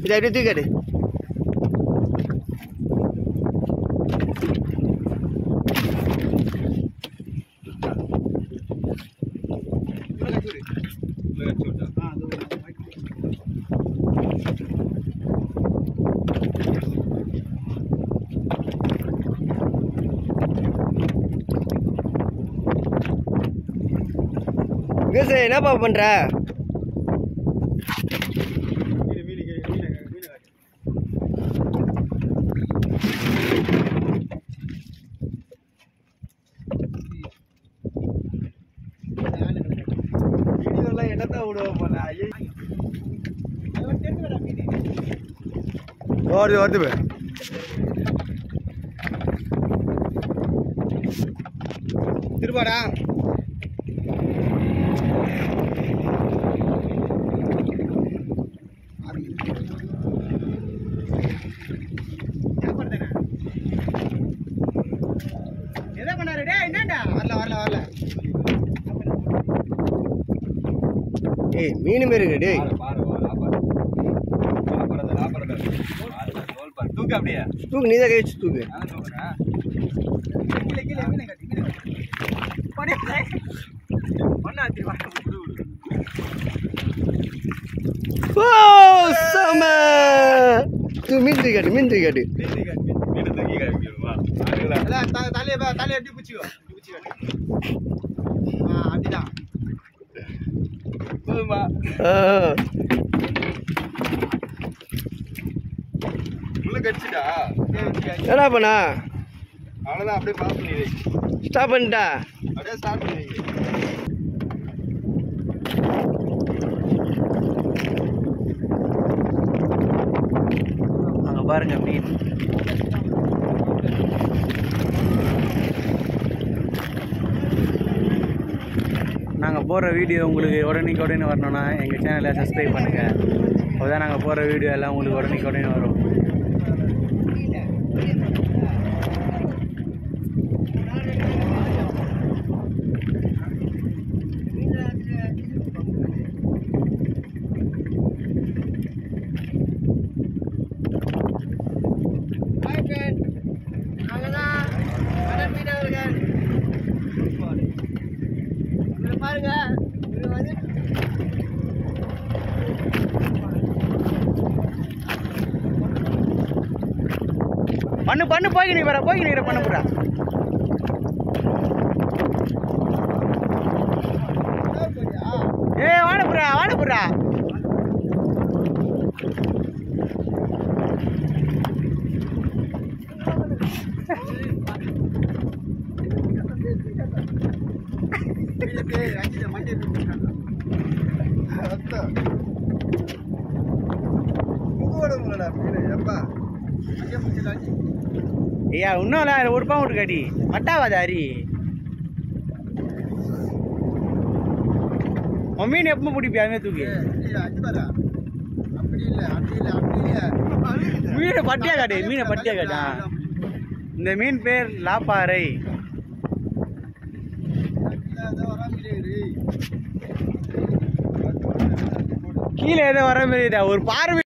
இது அப்படியே தூக்காடு விகேஷ் என்னப்பா பண்ற என்னத்தான் விடுவோம் போல வருது வருது பே திருப்பாடா எதை பண்ணாரு டேய் என்னடா வரல வரல வரல ஏய் மீன் மாரி இருக்கு டேய் தூக்கு அப்படியே தூக்கு நீ தான் கழிச்சு தூக்கு கீழே கீழே மீனை கட்டி மீனை கட்டி பண்ணி பண்ணா திருப்பா ஓ செம தூ மீன் தூக்காட்டு மீன் தூக்காட்டு அதான் த- தலையை பா- தலையை எப்படி பிடிச்சிக்கோ இப்படி பிடிச்சிக்கோ. ஆ அப்படிதான் போதுமா ஆ உள்ள கடிச்சிட்டா என்னடா பண்ணா அவ்வளோதான் அப்படியே பாஸ் பண்ணி வை ஸ்டாப் பண்ணிட்டா அப்படியே ஸ்டார்ட் பண்ணி வை அங்கே பாருங்க மீன் நாங்கள் போடுற வீடியோ உங்களுக்கு உடனேக்கு உடனே வரணும்னா எங்கள் சேனலை சப்ஸ்கிரைப் பண்ணுங்கள் அப்போதான் நாங்கள் போடுற வீடியோ எல்லாம் உங்களுக்கு உடனேக்கு உடனே வரும் ஹாய் ஃப்ரெண்ட் நாங்கள் தான் கடல் மீனவர்கள் இவரை பாருங்க இவர் வந்து பண்ணு பண்ணு போய் நீ வர போய் நீ பண்ண போடுறா ஏ வாட புறா வாட புறா ஐயா இன்னும் இல்ல, ஒரு பாவம் விட்டு காடி மட்டாவாத அரி உன் மீன் எப்போ பிடிப்பியா அதுமாதிரி தூக்கி மீனை பட்டியா காட்டு மீனை பட்டியா காட்டா இந்த மீன் பேர் லாப்பாறை கீழே ஏதோ வர மாதிரி ஒரு பார்வை